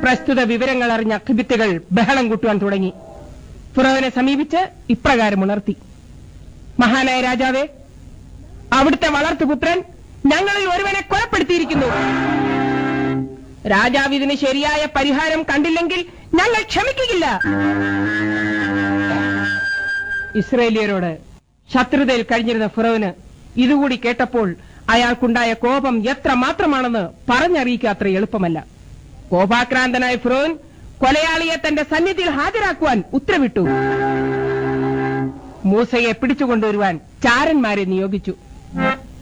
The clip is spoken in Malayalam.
പ്രസ്തുത വിവരങ്ങൾ അറിഞ്ഞ അഖിബിത്തുകൾ ബഹളം കൂട്ടുവാൻ തുടങ്ങി ഫിറോവിനെ സമീപിച്ച് ഇപ്രകാരം ഉണർത്തി മഹാനായ രാജാവേ അവിടുത്തെ വളർത്തുപുത്രൻ ഞങ്ങളിൽ ഒരുവനെ കൊലപ്പെടുത്തിയിരിക്കുന്നു രാജാവ് ഇതിന് ശരിയായ പരിഹാരം കണ്ടില്ലെങ്കിൽ ഞങ്ങൾ ക്ഷമിക്കുകയില്ല ഇസ്രേലിയരോട് ശത്രുതയിൽ കഴിഞ്ഞിരുന്ന ഫിറോവിന് ഇതുകൂടി കേട്ടപ്പോൾ അയാൾക്കുണ്ടായ കോപം എത്ര മാത്രമാണെന്ന് പറഞ്ഞറിയിക്കുക അത്ര എളുപ്പമല്ല കോപാക്രാന്തനായ ഫിറോൻ കൊലയാളിയെ തന്റെ സന്നിധിയിൽ ഹാജരാക്കുവാൻ ഉത്തരവിട്ടു മൂസയെ പിടിച്ചുകൊണ്ടുവരുവാൻ ചാരന്മാരെ നിയോഗിച്ചു